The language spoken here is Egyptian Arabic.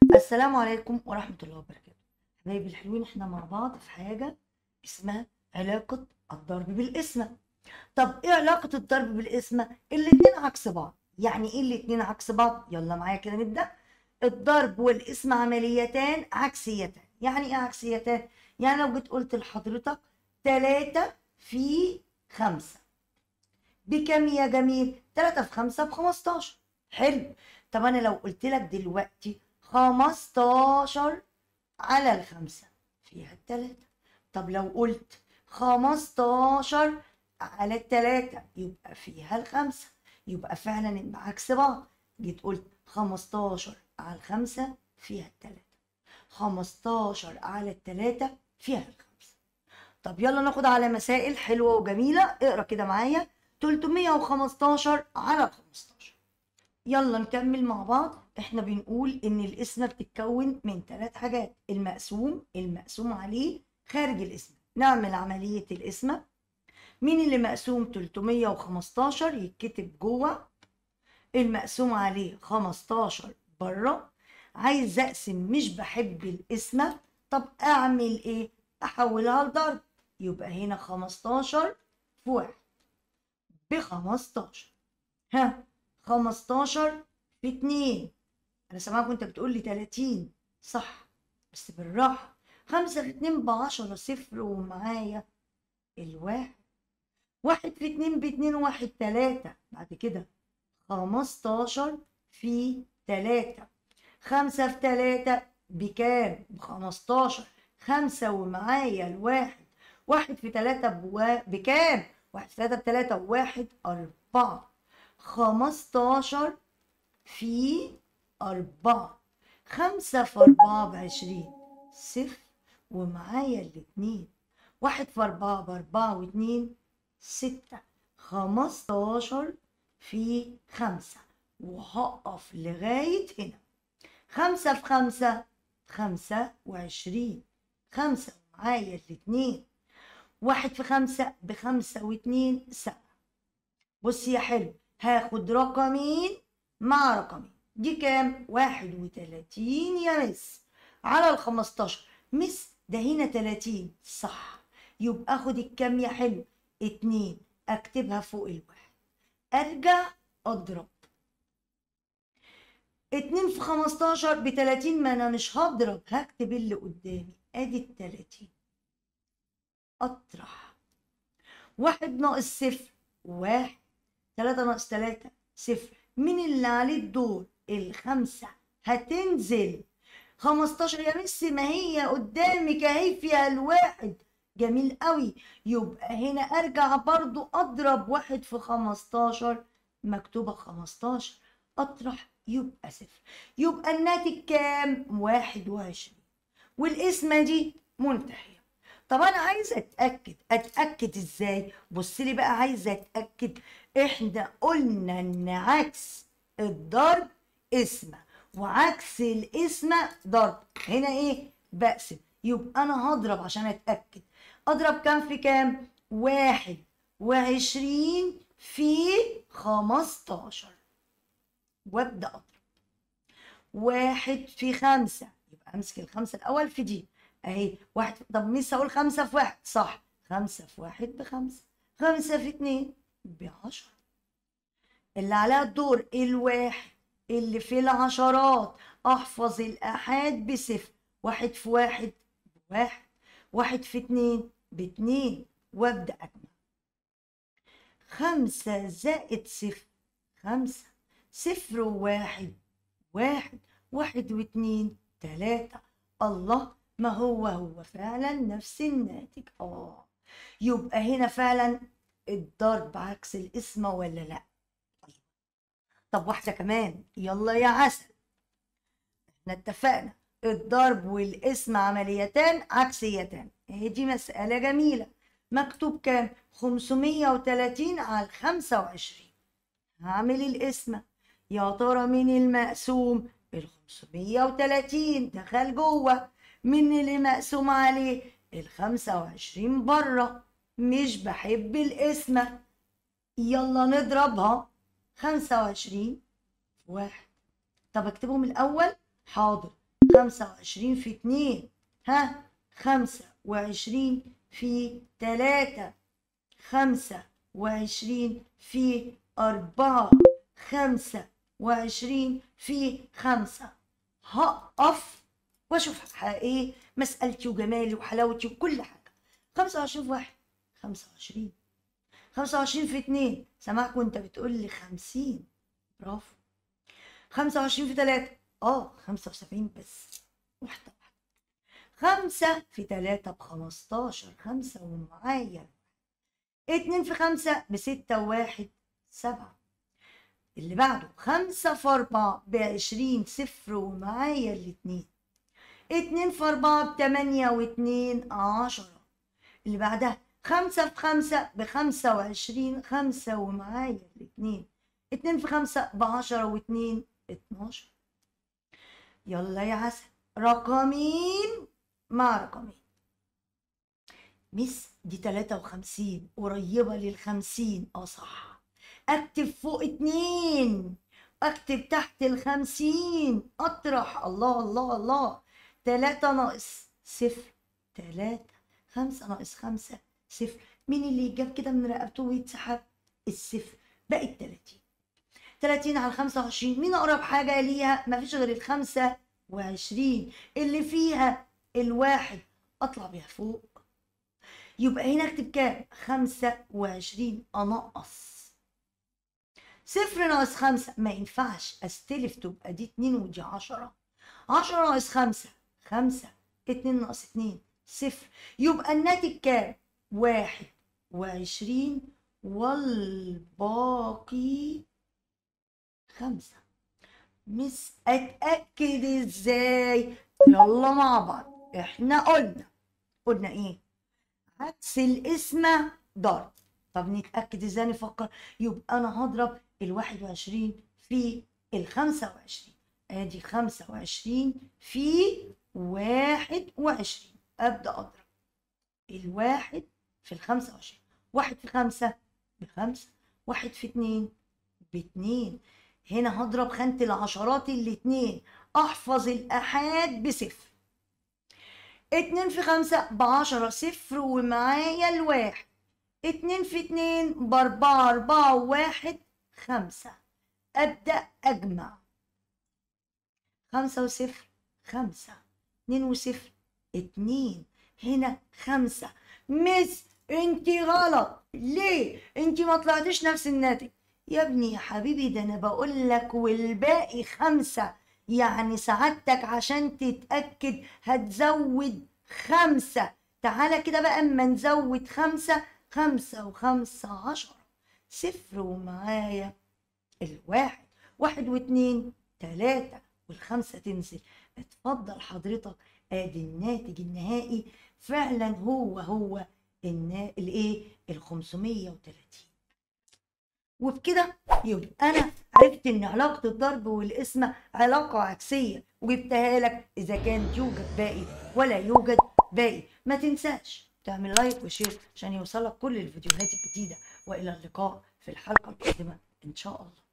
السلام عليكم ورحمة الله وبركاته حبايبي الحلوين احنا مع بعض في حاجة اسمها علاقة الضرب بالقسمة طب ايه علاقة الضرب بالقسمة الاتنين عكس بعض يعني ايه الاتنين عكس بعض يلا معايا كده نبدأ الضرب والقسمة عمليتان عكسيتان يعني ايه عكسيتان يعني لو جيت قلت لحضرتك تلاتة في خمسة بكم يا جميل تلاتة في خمسة بخمستاشر حلو طب انا لو قلت لك دلوقتي خمستاشر على الخمسة فيها التلاتة طب لو قلت خمستاشر على التلاتة يبقى فيها الخمسة يبقى فعلا يبقى عكس بعض جيت قلت خمستاشر على الخمسة فيها التلاتة خمستاشر على التلاتة فيها الخمسة طب يلا ناخد على مسائل حلوة وجميلة اقرا كده معايا 315 على 15 يلا نكمل مع بعض احنا بنقول ان القسمة بتتكون من ثلاث حاجات المقسوم المقسوم عليه خارج القسمة نعمل عملية القسمة مين اللي مقسوم 315 يتكتب جوه المقسوم عليه 15 بره عايز اقسم مش بحب القسمة طب اعمل ايه احولها لضرب يبقى هنا 15 في واحد ب 15 ها 15 في 2 انا سامعك وانت بتقول لي 30 صح بس بالراحه 5 في 2 ب 10 صفر ومعايا الواحد واحد في 2 ب 2 وواحد 3 بعد كده 15 في 3 5 في 3 بكام؟ ب 15 5 ومعايا الواحد واحد في 3 بوا... بكام؟ واحد في 3 ب 3 وواحد 4 15 في أربعة خمسة في أربعة بعشرين صفر ومعايا الاتنين واحد في أربعة بأربعة واتنين ستة خمستاشر في خمسة وهقف لغاية هنا خمسة في خمسة خمسة وعشرين خمسة ومعايا الاتنين واحد في خمسة بخمسة واتنين سبعة بص يا حلو هاخد رقمين مع رقمين دي كام؟ واحد وتلاتين يا مس على الخمستاشر مس ده هنا تلاتين صح يبقى اخد الكام يا حلو؟ اتنين اكتبها فوق الواحد ارجع اضرب اتنين في خمستاشر بتلاتين ما انا مش هضرب هكتب اللي قدامي ادي التلاتين اطرح واحد ناقص صفر واحد تلاتة ناقص تلاتة صفر مين اللي عليه الدور الخمسة هتنزل خمستاشر يا مس ما هي قدامك اهي فيها الواحد جميل قوي يبقى هنا ارجع برضو اضرب واحد في خمستاشر مكتوبة خمستاشر اطرح يبقى صفر يبقى الناتج كام واحد وعشرين والقسمة دي منتهية طب انا عايزه اتاكد اتاكد ازاي بص لي بقى عايزه اتاكد احنا قلنا ان عكس الضرب اسمه وعكس الاسمه ضرب هنا ايه بقسم يبقى انا هضرب عشان اتاكد اضرب كام في كام واحد وعشرين في خمستاشر وابدا اضرب واحد في خمسة يبقى امسك الخمسة الاول في دي اهي واحد طب ميس اقول خمسة في واحد صح خمسة في واحد بخمسة خمسة في اتنين بعشرة اللي عليها الدور الواحد اللي في العشرات احفظ الآحاد بصفر واحد في واحد بواحد واحد في اتنين باتنين وابدأ أجمع خمسة زائد صفر خمسة صفر وواحد واحد واحد واتنين تلاتة الله ما هو هو فعلا نفس الناتج اه يبقى هنا فعلا الضرب عكس القسمة ولا لا طيب. طب واحدة كمان يلا يا عسل احنا اتفقنا الضرب والقسمة عمليتان عكسيتان اهي دي مسألة جميلة مكتوب كام 530 على 25 هعمل القسمة يا ترى مين المقسوم ال 530 دخل جوه مين اللي مقسوم عليه ال 25 بره مش بحب القسمة يلا نضربها 25 في واحد طب اكتبهم الأول حاضر خمسة وعشرين في اتنين ها خمسة وعشرين في تلاتة خمسة وعشرين في أربعة خمسة وعشرين في خمسة هقف واشوف ايه مسألتي وجمالي وحلاوتي وكل حاجة خمسة وعشرين في واحد خمسة وعشرين خمسة وعشرين في اتنين سامعك وانت بتقول لي خمسين برافو خمسة وعشرين في تلاتة اه خمسة وسبعين بس واحدة واحدة خمسة في تلاتة بخمستاشر خمسة ومعايا اتنين في خمسة بستة وواحد سبعة اللي بعده خمسة في أربعة بعشرين صفر ومعايا الاتنين اتنين في أربعة بتمانية واتنين عشرة اللي بعدها خمسة في خمسة بخمسة وعشرين خمسة ومعايا الاتنين اتنين في خمسة بعشرة واتنين اتناشر يلا يا عسل رقمين مع رقمين مس دي تلاتة وخمسين قريبة للخمسين اه صح اكتب فوق اتنين اكتب تحت الخمسين اطرح الله الله الله تلاتة ناقص صفر تلاتة خمسة ناقص خمسة صفر مين اللي يجاب كده من رقبته ويتسحب الصفر بقت تلاتين تلاتين على خمسة وعشرين مين أقرب حاجة ليها مفيش غير الخمسة وعشرين اللي فيها الواحد أطلع بيها فوق يبقى هنا أكتب كام خمسة وعشرين أنقص صفر ناقص خمسة ما ينفعش أستلف تبقى دي اتنين ودي عشرة عشرة ناقص خمسة خمسة اتنين ناقص اتنين صفر يبقى الناتج كام واحد وعشرين والباقي خمسة مس أتأكد ازاي يلا مع بعض احنا قلنا قلنا ايه عكس القسمة ضرب طب نتأكد ازاي نفكر يبقى انا هضرب الواحد وعشرين في الخمسة وعشرين ادي خمسة وعشرين في واحد وعشرين ابدأ اضرب الواحد في الخمسة وعشرين واحد في خمسة بخمسة واحد في اتنين باتنين هنا هضرب خانة العشرات الاتنين احفظ الآحاد بصفر اتنين في خمسة بعشرة صفر ومعايا الواحد اتنين في اتنين باربعة اربعة وواحد خمسة أبدأ أجمع خمسة وصفر خمسة اتنين وصفر اتنين هنا خمسة مس انتي غلط ليه انتي ما طلعتش نفس الناتج يا ابني يا حبيبي ده انا بقول لك والباقي خمسة يعني سعادتك عشان تتأكد هتزود خمسة تعالى كده بقى اما نزود خمسة خمسة وخمسة عشرة صفر ومعايا الواحد واحد واتنين تلاتة والخمسة تنزل اتفضل حضرتك ادي الناتج النهائي فعلا هو هو النا... الايه ال 530 وبكده يبقى انا عرفت ان علاقه الضرب والقسمه علاقه عكسيه وجبتها لك اذا كان يوجد باقي ولا يوجد باقي ما تنساش تعمل لايك وشير عشان يوصلك كل الفيديوهات الجديده والى اللقاء في الحلقه القادمه ان شاء الله